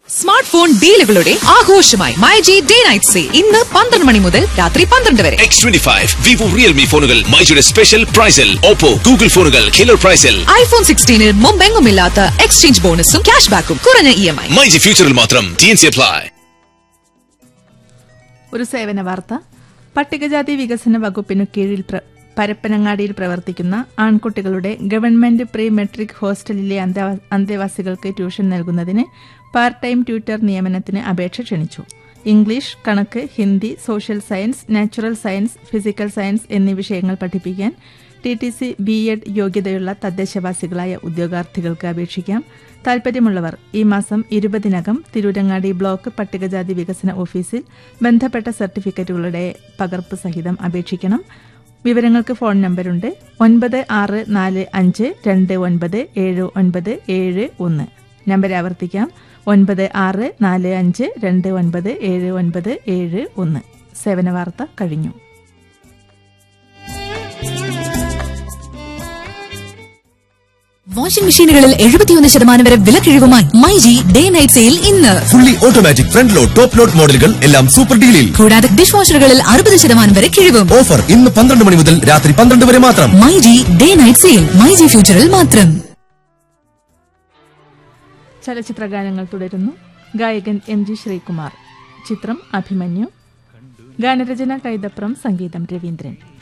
smart phone ഡീലുകളുടെ ആഘോഷമായി my G day night sale ഇന്ന് പന്ത്രണ്ട് മണി മുതൽ രാത്രി പന്ത്രണ്ട് വരെ X25 വിവോ റിയൽമി ഫോണുകൾ മൈജിയുടെ സ്പെഷ്യൽ പ്രൈസിൽ ഓപ്പോ ഗൂഗിൾ ഫോണുകൾ കിലർ പ്രൈസിൽ ഐഫോൺ സിക്സ്റ്റീനിൽ മുമ്പെങ്ങുമില്ലാത്ത എക്സ്ചേഞ്ച് ബോണസും ക്യാഷ് ബാക്കും കുറഞ്ഞ ഇ എം ഐ മൈജി ഫ്യൂച്ചറിൽ മാത്രം ടി എൻ സി അപ്ലൈ ഒരു സേവന വാർത്ത പട്ടികജാതി വികസന വകുപ്പിനു കീഴിൽ പ്ര- പരപ്പനങ്ങാടിയിൽ പ്രവർത്തിക്കുന്ന ആൺകുട്ടികളുടെ ഗവൺമെന്റ് പ്രീ മെട്രിക് ഹോസ്റ്റലിലെ അന്തേവാ- അന്തേവാസികൾക്ക് ട്യൂഷൻ നൽകുന്നതിന് പാർട്ട് ടൈം ട്യൂട്ടർ നിയമനത്തിന് അപേക്ഷ ക്ഷണിച്ചു ഇംഗ്ലീഷ് കണക്ക് Hindi social science natural science physical science എന്നീ വിഷയങ്ങൾ പഠിപ്പിക്കാൻ T T C B Ed യോഗ്യതയുള്ള തദ്ദേശവാസികളായ ഉദ്യോഗാർത്ഥികൾക്ക് അപേക്ഷിക്കാം താൽപര്യമുള്ളവർ ഈ മാസം ഇരുപതിനകം തിരൂരങ്ങാടി ബ്ലോക്ക് പട്ടികജാതി വികസന ഓഫീസിൽ ബന്ധപ്പെട്ട സർട്ടിഫിക്കറ്റുകളുടെ പകർപ്പ് സഹിതം അപേക്ഷിക്കണം വിവരങ്ങൾക്ക് ഫോൺ നമ്പറുണ്ട് ഒൻപത് ആറ് നാല് അഞ്ച് രണ്ട് ഒൻപത് ഏഴ് ഒൻപത് ഏഴ് ഒന്ന് നമ്പർ ആവർത്തിക്കാം ഒൻപത് ആറ് നാല് അഞ്ച് രണ്ട് ഒൻപത് ഏഴ് ഒൻപത് ഏഴ് ഒന്ന് സേവന വാർത്ത കഴിഞ്ഞു വാഷിംഗ് മെഷീനുകളിൽ എഴുപത്തിയൊന്ന് ശതമാനം വരെ വിലക്കിഴിവുമായി my G day night sale ഇന്ന് fully automatic front load top load മോഡലുകൾ എല്ലാം സൂപ്പർ ഡീലിൽ കൂടാതെ ഡിഷ് വാഷറുകളിൽ അറുപത് ശതമാനം വരെ കിഴിവും ഓഫർ ഇന്ന് പന്ത്രണ്ട് മണി മുതൽ രാത്രി പന്ത്രണ്ട് വരെ മാത്രം my G day night sale my G ഫ്യൂച്ചറിൽ മാത്രം ചലച്ചിത്രഗാനങ്ങൾ തുടരുന്നു ഗായകൻ എം ജി ശ്രീകുമാർ ചിത്രം അഭിമന്യു ഗാനരചന കൈതപ്രം സംഗീതം രവീന്ദ്രൻ